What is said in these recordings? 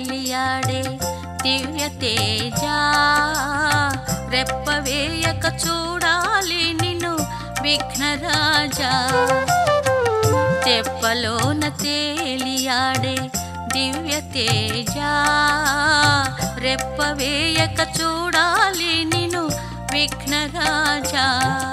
తేలియాడే దివ్య తేజ రెప్పవేయక చూడాలి నిన్ను విఘ్నరాజా తెప్పలోన తేలియాడే దివ్య తేజ రెప్పవేయక చూడాలి నిన్ను విఘ్నరాజా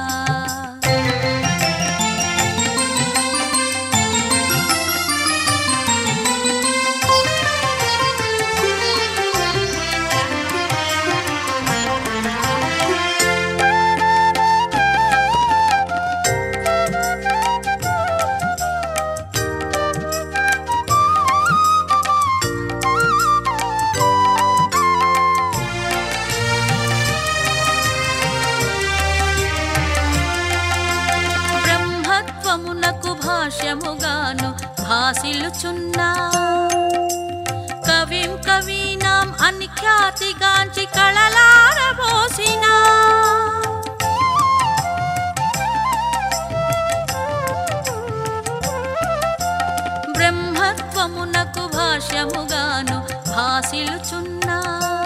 బ్రహ్మత్వమునకు భాష్యముగాను భాసిల్లుచున్నా కవిం కవీనాం అని ఖ్యాతిగాంచి కళలారబోసినా బ్రహ్మత్వమునకు భాష్యముగాను భాసిల్లుచున్నా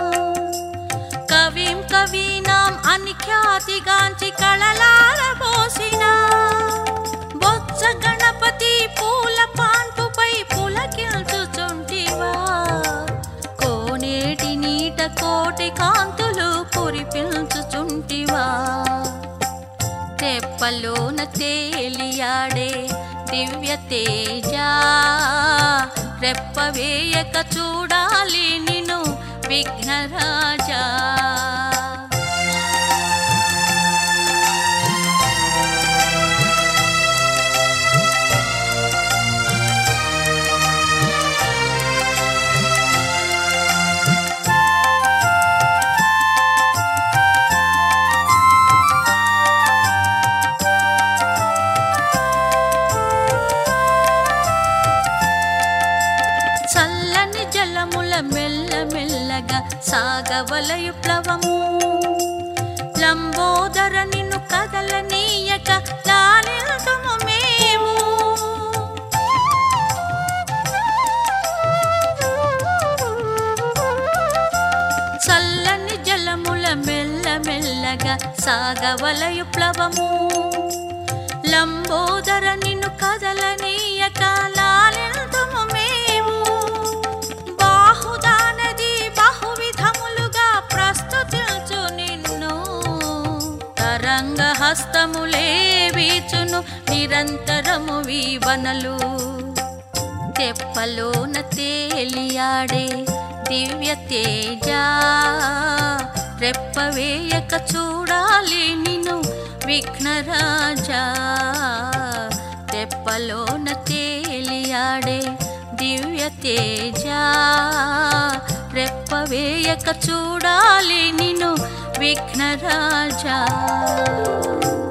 కవిం కవీనాం అని ఖ్యాతిగాంచి కళలారబోసిన బొత్స గణపతి పూల పాన్పుపై పులకిల్చుచుంటివా కోనేటి నీట కోటి కాంతులు కురిపించుచుంటివా తెప్పలోన తేలియాడే దివ్య తేజ రెప్పవేయక చూడాలి నిన్ను విఘ్నరాజా చల్లని జలముల మెల్ల మెల్లగా సాగవలయు ప్లవము లంబోదర నిన్ను కదలనీయక లాలిల్తుము మేము చల్లని జలముల మెల్ల మెల్లగా సాగవలయు ప్లవము లంబోదర నిన్ను కదలనీయక లాలిల్తుము మేము బాహుదానది బహువిధములుగా ప్రస్తుతించు నిన్ను తరంగ హస్తములే వీచును నిరంతరము వీవనలు తెప్పలోన తేలియాడే దివ్య తేజ రెప్పవేయక చూడాలి నిన్ను విఘ్నరాజా తెప్పలోన తేలియాడే దివ్య తేజ రెప్పవేయక చూడాలి నిన్ను విఘ్నరాజా